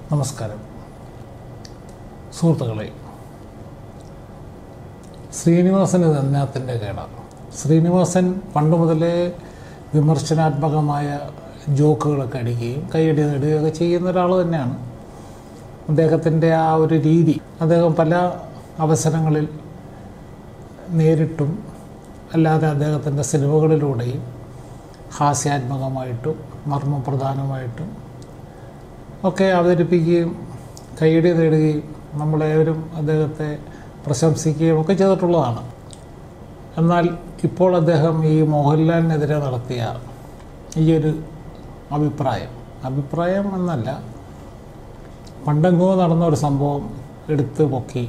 നമസ്കാരം സുഹൃത്തുക്കളെ ശ്രീനിവാസൻ ഇത് എന്നാത്തിൻ്റെ കേടാണ് ശ്രീനിവാസൻ പണ്ട് മുതലേ വിമർശനാത്മകമായ ജോക്കുകളൊക്കെ അടിക്കുകയും കൈയടി നേടുകയൊക്കെ ചെയ്യുന്ന ഒരാൾ തന്നെയാണ് അദ്ദേഹത്തിൻ്റെ ആ ഒരു രീതി അദ്ദേഹം പല അവസരങ്ങളിൽ നേരിട്ടും അല്ലാതെ അദ്ദേഹത്തിൻ്റെ സിനിമകളിലൂടെയും ഹാസ്യാത്മകമായിട്ടും മർമ്മപ്രധാനമായിട്ടും ഒക്കെ അവതരിപ്പിക്കുകയും കൈയടി നേടുകയും നമ്മളേവരും അദ്ദേഹത്തെ പ്രശംസിക്കുകയും ഒക്കെ ചെയ്തിട്ടുള്ളതാണ് എന്നാൽ ഇപ്പോൾ അദ്ദേഹം ഈ മോഹൻലാലിനെതിരെ നടത്തിയ ഈ ഒരു അഭിപ്രായം അഭിപ്രായം എന്നല്ല പണ്ടെങ്ങോ നടന്ന ഒരു സംഭവം എടുത്ത് പൊക്കി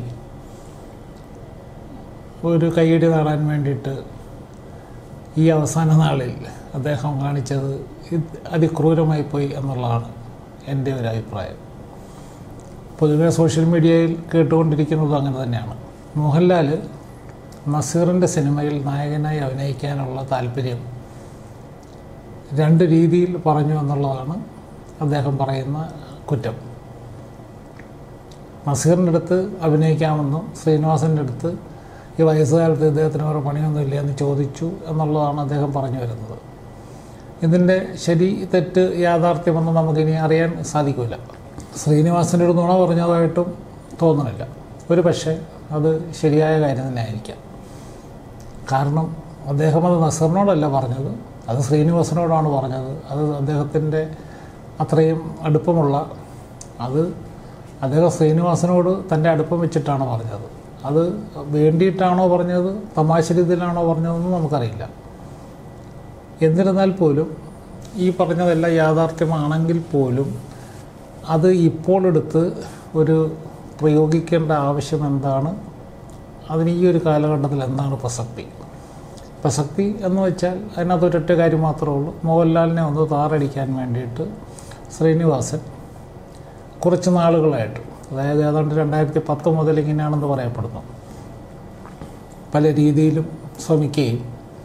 ഒരു കൈയടി നേടാൻ വേണ്ടിയിട്ട് ഈ അവസാന നാളിൽ അദ്ദേഹം കാണിച്ചത് ഇത് അതിക്രൂരമായി പോയി എന്നുള്ളതാണ് എൻ്റെ ഒരു അഭിപ്രായം പൊതുവെ സോഷ്യൽ മീഡിയയിൽ കേട്ടുകൊണ്ടിരിക്കുന്നതും അങ്ങനെ തന്നെയാണ് മോഹൻലാൽ നസീറിൻ്റെ സിനിമയിൽ നായകനായി അഭിനയിക്കാനുള്ള താല്പര്യം രണ്ട് രീതിയിൽ പറഞ്ഞു എന്നുള്ളതാണ് അദ്ദേഹം പറയുന്ന കുറ്റം നസീറിൻ്റെ അടുത്ത് അഭിനയിക്കാമെന്നും ശ്രീനിവാസൻ്റെ അടുത്ത് ഈ വയസ്സുകാലത്ത് ഇദ്ദേഹത്തിന് വേറെ പണിയൊന്നുമില്ല എന്ന് ചോദിച്ചു എന്നുള്ളതാണ് അദ്ദേഹം പറഞ്ഞു വരുന്നത് ഇതിൻ്റെ ശരി തെറ്റ് യാഥാർത്ഥ്യമെന്ന് നമുക്കിനി അറിയാൻ സാധിക്കില്ല ശ്രീനിവാസൻ്റെ ഒരു നുണ പറഞ്ഞതായിട്ടും തോന്നുന്നില്ല ഒരു പക്ഷേ അത് ശരിയായ കാര്യം തന്നെ ആയിരിക്കാം കാരണം അദ്ദേഹം അത് നസറിനോടല്ല പറഞ്ഞത് അത് ശ്രീനിവാസനോടാണ് പറഞ്ഞത് അത് അദ്ദേഹത്തിൻ്റെ അത്രയും അടുപ്പമുള്ള അത് അദ്ദേഹം ശ്രീനിവാസനോട് തൻ്റെ അടുപ്പം വെച്ചിട്ടാണ് പറഞ്ഞത് അത് വേണ്ടിയിട്ടാണോ പറഞ്ഞത് തമാശ രീതിയിലാണോ പറഞ്ഞതെന്ന് നമുക്കറിയില്ല എന്നിരുന്നാൽ പോലും ഈ പറഞ്ഞതെല്ലാം യാഥാർത്ഥ്യമാണെങ്കിൽ പോലും അത് ഇപ്പോൾ എടുത്ത് ഒരു പ്രയോഗിക്കേണ്ട ആവശ്യം എന്താണ് അതിന് ഈ ഒരു കാലഘട്ടത്തിൽ എന്താണ് പ്രസക്തി പ്രസക്തി എന്ന് വെച്ചാൽ അതിനകത്ത് ഒരൊറ്റ കാര്യം മാത്രമേ ഉള്ളൂ മോഹൻലാലിനെ ഒന്ന് താറടിക്കാൻ വേണ്ടിയിട്ട് ശ്രീനിവാസൻ കുറച്ച് നാളുകളായിട്ട് അതായത് ഏതാണ്ട് രണ്ടായിരത്തി പത്ത് മുതൽ ഇങ്ങനെയാണെന്ന് പറയപ്പെടുന്നു പല രീതിയിലും ശ്രമിക്കുകയും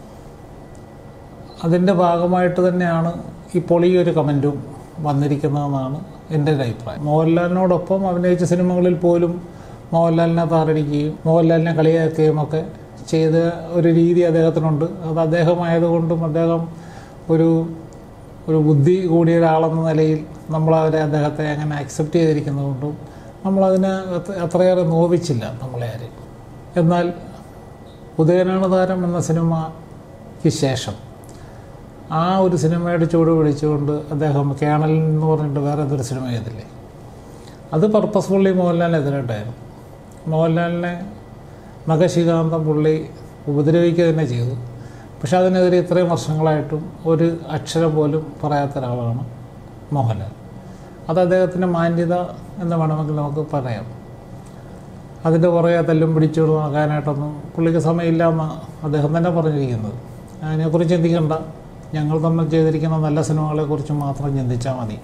അതിൻ്റെ ഭാഗമായിട്ട് തന്നെയാണ് ഇപ്പോൾ ഈ ഒരു കമൻറ്റും വന്നിരിക്കുന്നതെന്നാണ് എൻ്റെ ഒരു അഭിപ്രായം മോഹൻലാലിനോടൊപ്പം അഭിനയിച്ച സിനിമകളിൽ പോലും മോഹൻലാലിനെ താറടിക്കുകയും മോഹൻലാലിനെ കളിയാക്കുകയും ഒക്കെ ചെയ്ത ഒരു രീതി അദ്ദേഹത്തിനുണ്ട് അത് അദ്ദേഹമായതുകൊണ്ടും അദ്ദേഹം ഒരു ഒരു ബുദ്ധി കൂടിയ ഒരാളെന്ന നിലയിൽ നമ്മളവരെ അദ്ദേഹത്തെ അങ്ങനെ അക്സെപ്റ്റ് ചെയ്തിരിക്കുന്നതുകൊണ്ടും നമ്മളതിനെ അത്ര- അത്രയേറെ നോവിച്ചില്ല നമ്മളെ ആരെയും എന്നാൽ ഉദയനാണ് താരം എന്ന സിനിമയ്ക്ക് ശേഷം ആ ഒരു സിനിമയുടെ ചൂട് പിടിച്ചുകൊണ്ട് അദ്ദേഹം കേണൽ എന്ന് പറഞ്ഞിട്ട് വേറെ എന്തൊരു സിനിമ ചെയ്തില്ലേ അത് പർപ്പസ്ഫുള്ളി മോഹൻലാലിനെതിരായിട്ടായിരുന്നു മോഹൻലാലിനെ നഖശികാന്തം പുള്ളി ഉപദ്രവിക്കുക തന്നെ ചെയ്തു പക്ഷെ അതിനെതിരെ ഇത്രയും വർഷങ്ങളായിട്ടും ഒരു അക്ഷരം പോലും പറയാത്ത ഒരാളാണ് മോഹൻലാൽ അത് അദ്ദേഹത്തിൻ്റെ മാന്യത എന്ന് വേണമെങ്കിൽ നമുക്ക് പറയാം അതിൻ്റെ പുറകെ തല്ലും പിടിച്ചുകൊണ്ട് നടക്കാനായിട്ടൊന്നും പുള്ളിക്ക് സമയമില്ല എന്നാണ് അദ്ദേഹം തന്നെ പറഞ്ഞിരിക്കുന്നത് അതിനെക്കുറിച്ച് ചിന്തിക്കണ്ട ഞങ്ങൾ തമ്മിൽ ചെയ്തിരിക്കുന്ന നല്ല സിനിമകളെക്കുറിച്ച് മാത്രം ചിന്തിച്ചാൽ മതി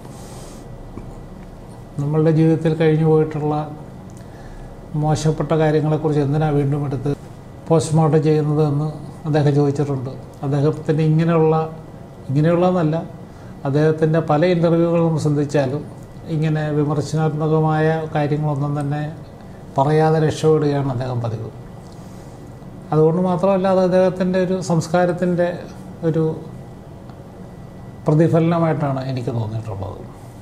നമ്മളുടെ ജീവിതത്തിൽ കഴിഞ്ഞു പോയിട്ടുള്ള മോശപ്പെട്ട കാര്യങ്ങളെക്കുറിച്ച് എന്തിനാണ് വീണ്ടും എടുത്ത് പോസ്റ്റ്മോർട്ടം ചെയ്യുന്നത് എന്ന് അദ്ദേഹം ചോദിച്ചിട്ടുണ്ട് അദ്ദേഹത്തിൻ്റെ ഇങ്ങനെയുള്ള ഇങ്ങനെയുള്ളതെന്നല്ല അദ്ദേഹത്തിൻ്റെ പല ഇൻ്റർവ്യൂകളും നമ്മൾ ശ്രദ്ധിച്ചാലും ഇങ്ങനെ വിമർശനാത്മകമായ കാര്യങ്ങളൊന്നും തന്നെ പറയാതെ രക്ഷപ്പെടുകയാണ് അദ്ദേഹം പതിവ് അതുകൊണ്ട് മാത്രമല്ല അത് അദ്ദേഹത്തിൻ്റെ ഒരു സംസ്കാരത്തിൻ്റെ ഒരു പ്രതിഫലനമായിട്ടാണ് എനിക്ക് തോന്നിയിട്ടുള്ളത്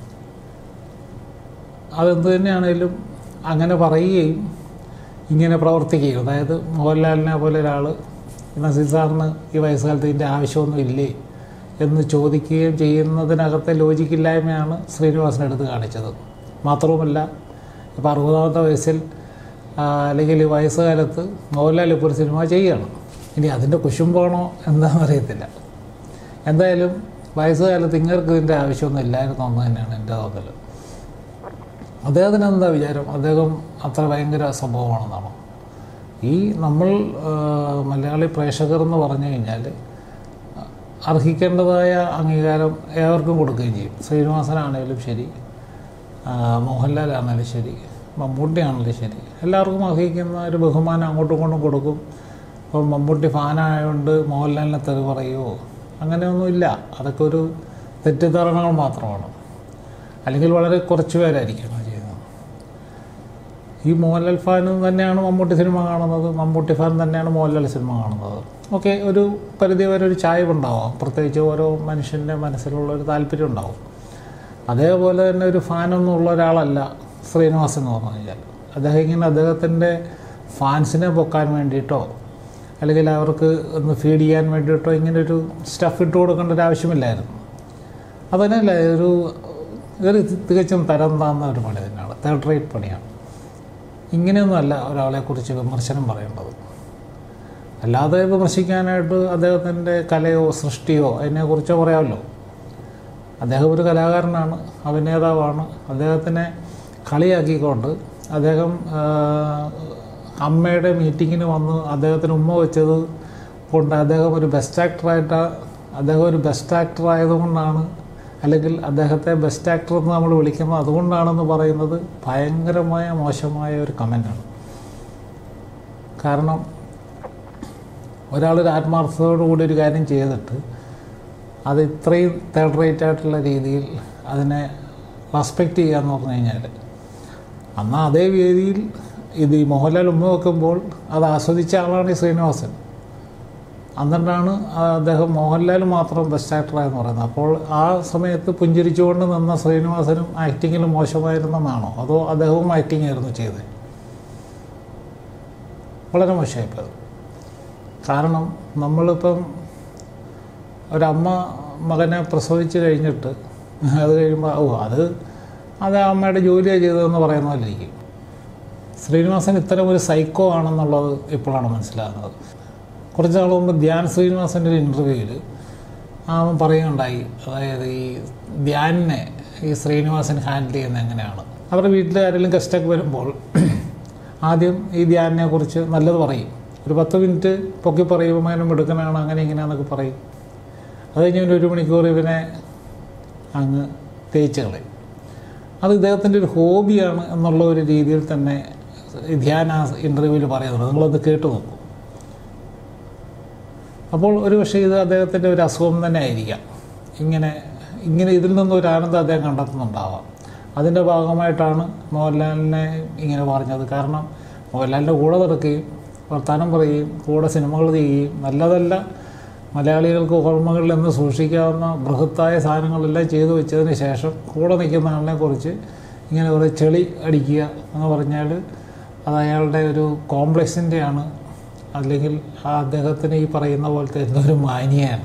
അതെന്ത് തന്നെയാണേലും അങ്ങനെ പറയുകയും ഇങ്ങനെ പ്രവർത്തിക്കുകയും അതായത് മോഹൻലാലിനെ പോലെ ഒരാൾ നസീർ സാറിന് ഈ വയസ്സുകാലത്ത് ഇതിൻ്റെ ആവശ്യമൊന്നും ഇല്ലേ എന്ന് ചോദിക്കുകയും ചെയ്യുന്നതിനകത്തെ ലോജിക്കില്ലായ്മയാണ് ശ്രീനിവാസൻ എടുത്ത് കാണിച്ചത് മാത്രവുമല്ല ഇപ്പോൾ അറുപതാമത്തെ വയസ്സിൽ ആ, അല്ലെങ്കിൽ ഈ വയസ്സുകാലത്ത് മോഹൻലാൽ ഇപ്പോൾ ഒരു സിനിമ ചെയ്യുകയാണ് ഇനി അതിൻ്റെ കുശുമ്പാണോ എന്താണെന്ന് അറിയത്തില്ല എന്തായാലും വയസ്സുകാലത്ത് ഇങ്ങർക്ക് ഇതിൻ്റെ ആവശ്യമൊന്നും ഇല്ലായിരുന്നു എന്ന് തന്നെയാണ് എൻ്റെ തോന്നൽ അദ്ദേഹത്തിന് എന്താ വിചാരം അദ്ദേഹം അത്ര ഭയങ്കര സംഭവമാണെന്നാണോ ഈ നമ്മൾ ആ, മലയാളി പ്രേക്ഷകർ എന്ന് പറഞ്ഞു കഴിഞ്ഞാൽ അർഹിക്കേണ്ടതായ അംഗീകാരം ഏവർക്കും കൊടുക്കുകയും ചെയ്യും ശ്രീനിവാസനാണേലും ശരി ആ, മോഹൻലാലാണേലും ശരി മമ്മൂട്ടിയാണേലും ശരി എല്ലാവർക്കും അർഹിക്കുന്ന ഒരു ബഹുമാനം അങ്ങോട്ടും ഇങ്ങോട്ടും കൊടുക്കും ഇപ്പം മമ്മൂട്ടി ഫാനായതുകൊണ്ട് മോഹൻലാലിനെ തെറി പറയുമോ അങ്ങനെയൊന്നുമില്ല അതൊക്കെ ഒരു തെറ്റിദ്ധാരണകൾ മാത്രമാണ് അല്ലെങ്കിൽ വളരെ കുറച്ച് പേരായിരിക്കും അങ്ങനെ ഈ മോഹൻലാൽ ഫാൻ തന്നെയാണ് മമ്മൂട്ടി സിനിമ കാണുന്നത് മമ്മൂട്ടി ഫാൻ തന്നെയാണ് മോഹൻലാൽ സിനിമ കാണുന്നത് ഓക്കെ ഒരു പരിധി വരെ ഒരു ചായവുണ്ടാവാം പ്രത്യേകിച്ച് ഓരോ മനുഷ്യൻ്റെ മനസ്സിലുള്ള ഒരു താല്പര്യം ഉണ്ടാവും അതേപോലെ തന്നെ ഒരു ഫാനൊന്നും ഉള്ള ഒരാളല്ല ശ്രീനിവാസൻ എന്ന് പറഞ്ഞു കഴിഞ്ഞാൽ അദ്ദേഹം ഇങ്ങനെ അദ്ദേഹത്തിൻ്റെ ഫാൻസിനെ പൊക്കാൻ വേണ്ടിയിട്ടോ അല്ലെങ്കിൽ അവർക്ക് ഒന്ന് ഫീഡ് ചെയ്യാൻ വേണ്ടിയിട്ടോ ഇങ്ങനെ ഒരു സ്റ്റഫ് ഇട്ട് കൊടുക്കേണ്ട ഒരു ആവശ്യമില്ലായിരുന്നു അതന്നെയല്ല ഒരു ഒരു തികച്ചും തരം താന്ന ഒരു പണി തന്നെയാണ് തേർഡ് റേറ്റ് പണിയാണ് ഇങ്ങനെയൊന്നുമല്ല ഒരാളെക്കുറിച്ച് വിമർശനം പറയേണ്ടത് അല്ലാതെ വിമർശിക്കാനായിട്ട് അദ്ദേഹത്തിൻ്റെ കലയോ സൃഷ്ടിയോ അതിനെക്കുറിച്ചോ പറയാമല്ലോ അദ്ദേഹം ഒരു കലാകാരനാണ് അഭിനേതാവാണ് അദ്ദേഹത്തിനെ കളിയാക്കിക്കൊണ്ട് അദ്ദേഹം ആ, അമ്മയുടെ മീറ്റിങ്ങിന് വന്ന് അദ്ദേഹത്തിന് ഉമ്മ വെച്ചത് കൊണ്ട് അദ്ദേഹം ഒരു ബെസ്റ്റ് ആക്ടറായിട്ട് അദ്ദേഹം ഒരു ബെസ്റ്റ് ആക്ടർ ആയതുകൊണ്ടാണ് അല്ലെങ്കിൽ അദ്ദേഹത്തെ ബെസ്റ്റ് ആക്ടർ എന്ന് നമ്മൾ വിളിക്കുന്നത് അതുകൊണ്ടാണെന്ന് പറയുന്നത് ഭയങ്കരമായ മോശമായ ഒരു കമൻ്റാണ് കാരണം ഒരാളൊരു ആത്മാർത്ഥതയോടു കൂടി ഒരു കാര്യം ചെയ്തിട്ട് അത് ഇത്രയും തേർഡ് റേറ്റ് ആയിട്ടുള്ള രീതിയിൽ അതിനെ റെസ്പെക്റ്റ് ചെയ്യുക എന്ന് പറഞ്ഞു കഴിഞ്ഞാൽ എന്നാൽ അതേ വേദിയിൽ ഇത് ഈ മോഹൻലാൽ ഉമ്മ വെക്കുമ്പോൾ അത് ആസ്വദിച്ച ആളാണ് ഈ ശ്രീനിവാസൻ എന്നിട്ടാണ് അദ്ദേഹം മോഹൻലാൽ മാത്രം ബെസ്റ്റ് ആക്ടറായെന്ന് പറയുന്നത് അപ്പോൾ ആ സമയത്ത് പുഞ്ചിരിച്ചുകൊണ്ട് നിന്ന ശ്രീനിവാസനും ആക്ടിങ്ങിൽ മോശമായിരുന്നെന്നാണോ അതോ അദ്ദേഹവും ആക്ടിങ് ആയിരുന്നു ചെയ്തത് വളരെ മോശമായിപ്പോയത് കാരണം നമ്മളിപ്പം ഒരമ്മ മകനെ പ്രസവിച്ച് കഴിഞ്ഞിട്ട് അത് കഴിയുമ്പോൾ ഓ അത് അത് ആ അമ്മയുടെ ജോലിയാണ് ചെയ്തതെന്ന് പറയുന്ന പോലെ ഇരിക്കും ശ്രീനിവാസൻ ഇത്തരം ഒരു സൈക്കോ ആണെന്നുള്ളത് ഇപ്പോഴാണ് മനസ്സിലാകുന്നത് കുറച്ച് നാൾ മുമ്പ് ധ്യാൻ ശ്രീനിവാസൻ്റെ ഒരു ഇൻ്റർവ്യൂവിൽ അവൻ പറയുകയുണ്ടായി അതായത് ഈ ധ്യാനിനെ ഈ ശ്രീനിവാസൻ ഹാൻഡിൽ ചെയ്യുന്നത് എങ്ങനെയാണ് അവരുടെ വീട്ടിൽ ആരെങ്കിലും ഗസ്റ്റൊക്കെ വരുമ്പോൾ ആദ്യം ഈ ധ്യാനിനെ കുറിച്ച് നല്ലത് പറയും ഒരു പത്ത് മിനിറ്റ് പൊക്കി പറയുമ്പോൾ അവനും എടുക്കണതാണ് അങ്ങനെ ഇങ്ങനെയാണെന്നൊക്കെ പറയും അത് കഴിഞ്ഞ് പിന്നെ ഒരു മണിക്കൂർ ഇവനെ അങ്ങ് തേച്ച് കളയും അത് ഇദ്ദേഹത്തിൻ്റെ ഒരു ഹോബിയാണ് എന്നുള്ള ഒരു രീതിയിൽ തന്നെ ഈ ധ്യാന ഇൻ്റർവ്യൂവിൽ പറയുന്നുണ്ട് നിങ്ങളത് കേട്ടു നോക്കൂ അപ്പോൾ ഒരു പക്ഷേ ഇത് അദ്ദേഹത്തിൻ്റെ ഒരു അസുഖം തന്നെ ആയിരിക്കാം ഇങ്ങനെ ഇങ്ങനെ ഇതിൽ നിന്നും ഒരു ആനന്ദം അദ്ദേഹം കണ്ടെത്തുന്നുണ്ടാവാം അതിൻ്റെ ഭാഗമായിട്ടാണ് മോഹൻലാലിനെ ഇങ്ങനെ പറഞ്ഞത് കാരണം മോഹൻലാലിൻ്റെ കൂടെ നടക്കുകയും വർത്തമാനം പറയുകയും കൂടെ സിനിമകൾ ചെയ്യുകയും നല്ലതല്ല മലയാളികൾക്ക് ഓർമ്മകളിൽ നിന്ന് സൂക്ഷിക്കാവുന്ന ബൃഹത്തായ സാധനങ്ങളെല്ലാം ചെയ്തു വെച്ചതിന് ശേഷം കൂടെ നിൽക്കുന്ന ആളിനെ കുറിച്ച് ഇങ്ങനെ ഒരു ചെളി അടിക്കുക എന്ന് പറഞ്ഞാൽ അത് അയാളുടെ ഒരു കോംപ്ലക്സിൻ്റെയാണ് അല്ലെങ്കിൽ ആ അദ്ദേഹത്തിന് ഈ പറയുന്ന പോലത്തെ എന്തോ ഒരു മാനിയാണ്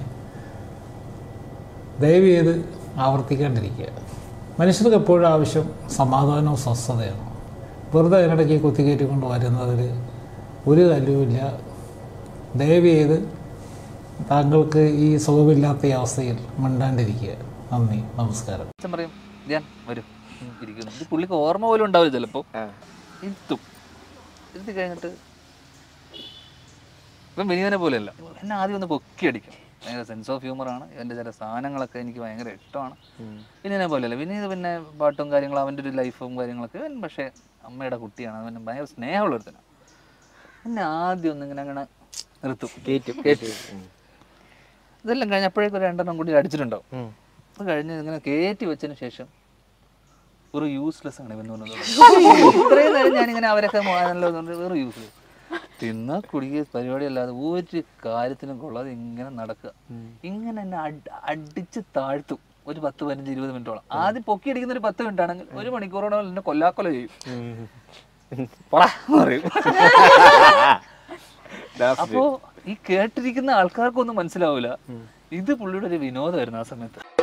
ദയവ് ചെയ്ത് ആവർത്തിക്കാണ്ടിരിക്കുക മനുഷ്യർക്ക് എപ്പോഴും ആവശ്യം സമാധാനവും സ്വസ്ഥതയാണ് വെറുതെ അതിനിടയ്ക്ക് കുത്തിക്കയറ്റിക്കൊണ്ട് വരുന്നതിൽ ഒരു കാര്യവുമില്ല ദയവ് ചെയ്ത് താങ്കൾക്ക് ഈ സുഖമില്ലാത്ത ഈ അവസ്ഥയിൽ മിണ്ടാണ്ടിരിക്കുക നന്ദി നമസ്കാരം അച്ഛൻ പറയും ഞാൻ വരും ഇരിക്കുന്നു ഇത് പുള്ളിക്ക് ഓർമ്മ പോലും ഉണ്ടാവില്ല ചിലപ്പോൾ ഇരുത്തും ഇരുത്തി കഴിഞ്ഞിട്ട് ഇപ്പം വിനീതനെ പോലെയല്ല എന്നെ ആദ്യം ഒന്ന് പൊക്കി അടിക്കും ഭയങ്കര സെൻസ് ഓഫ് ഹ്യൂമറാണ് ഇവൻ്റെ ചില സാധനങ്ങളൊക്കെ എനിക്ക് ഭയങ്കര ഇഷ്ടമാണ് വിനീതനെ പോലെയല്ല വിനീത് പിന്നെ പാട്ടും കാര്യങ്ങളും അവൻ്റെ ഒരു ലൈഫും കാര്യങ്ങളൊക്കെ ഇവൻ പക്ഷേ അമ്മയുടെ കുട്ടിയാണ് അവൻ ഭയങ്കര സ്നേഹമുള്ള ഒരുത്തനാണ് എന്നെ ആദ്യം ഒന്ന് ഇങ്ങനെ അങ്ങനെ നിർത്തും കേറ്റും. കേറ്റും ഇതെല്ലാം കഴിഞ്ഞപ്പോഴേക്കും ഒരു രണ്ടെണ്ണം കൂടി അടിച്ചിട്ടുണ്ടാവും അത് കഴിഞ്ഞ് ഇങ്ങനെ കയറ്റി വെച്ചതിന് ശേഷം ഒരു യൂസ്ലെസ് ആണ് ഇവൻ എന്ന് പറഞ്ഞത് ഇത്രയും നേരം ഞാനിങ്ങനെ അവരൊക്കെ നല്ല വെറും യൂസ്ലെസ് തിന്ന കുടിക്കുക പരിപാടി അല്ലാതെ ഒരു കാര്യത്തിനും കൊള്ളാതെ ഇങ്ങനെ നടക്കുക ഇങ്ങനെ എന്നെ അട്- അടിച്ച് താഴ്ത്തും ഒരു പത്ത് പതിനഞ്ച് ഇരുപത് മിനിറ്റോളം ആദ്യം പൊക്കി അടിക്കുന്ന ഒരു പത്ത് മിനിറ്റ് ആണെങ്കിൽ ഒരു മണിക്കൂറോളം എന്നെ കൊല്ലാക്കൊല ചെയ്യും പോടാ എന്ന് പറയും അപ്പോ ഈ കേട്ടിരിക്കുന്ന ആൾക്കാർക്കൊന്നും മനസ്സിലാവൂല ഇത് പുള്ളിയുടെ ഒരു വിനോദമായിരുന്നു ആ സമയത്ത്